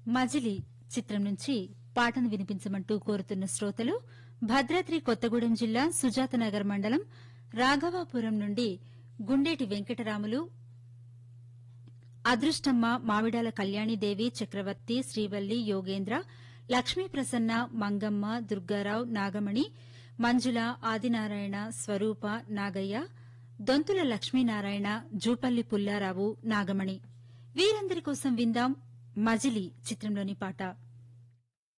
మజిలీ చిత్రం నుంచి పాటను వినిపించమంటూ కోరుతున్న శ్రోతలు భద్రాద్రి కొత్తగూడెం జిల్లా సుజాతనగర్ మండలం రాఘవాపురం నుండి గుండేటి వెంకటరాములు అదృష్టమ్మ మావిడాల కళ్యాణిదేవి చక్రవర్తి శ్రీవల్లి యోగేంద్ర లక్ష్మీ ప్రసన్న మంగమ్మ దుర్గారావు నాగమణి మంజుల ఆదినారాయణ స్వరూప నాగయ్య దొంతుల లక్ష్మీనారాయణ జూపల్లి పుల్లారావు నాగమణి వీరందరి కోసం విందాం మజిలీ చిత్రంలోని పాట